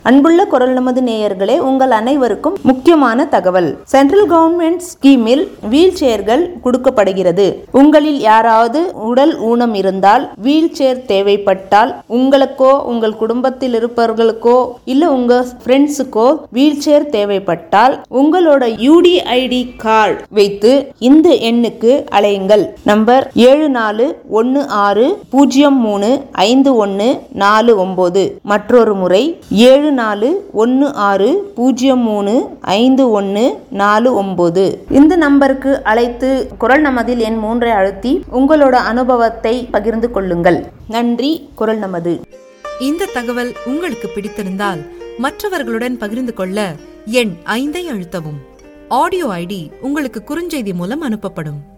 அன்புள்ள குரல் நமது நேயர்களே உங்கள் அனைவருக்கும் முக்கியமான தகவல் சென்ட்ரல் கவர்மெண்ட் ஸ்கீமில் வீல் சேர்கள் கொடுக்கப்படுகிறது உங்களில் யாராவது உடல் ஊனம் இருந்தால் வீல் சேர் தேவைப்பட்டால் உங்களுக்கோ உங்கள் குடும்பத்தில் இருப்பவர்களுக்கோ இல்ல உங்க ஃப்ரெண்ட்ஸுக்கோ வீல் சேர் தேவைப்பட்டால் உங்களோட யூடிஐடி கார்டு வைத்து இந்த எண்ணுக்கு அலையுங்கள் நம்பர் ஏழு நாலு ஒன்று ஆறு பூஜ்ஜியம் மூணு ஐந்து ஒன்று நாலு ஒன்பது மற்றொரு முறை ஏழு நாலு ஒன்று ஆறு பூஜ்ஜியம் மூணு ஐந்து ஒன்று நாலு ஒன்பது இந்த நம்பருக்கு அழைத்து குரல் நமதில் எண் மூன்றை அழுத்தி உங்களோட அனுபவத்தை பகிர்ந்து கொள்ளுங்கள் நன்றி குரல் நமது இந்த தகவல் உங்களுக்கு பிடித்திருந்தால் மற்றவர்களுடன் பகிர்ந்து கொள்ள எண் ஐந்தை அழுத்தவும் ஆடியோ ஐடி உங்களுக்கு குறுஞ்செய்தி மூலம் அனுப்பப்படும்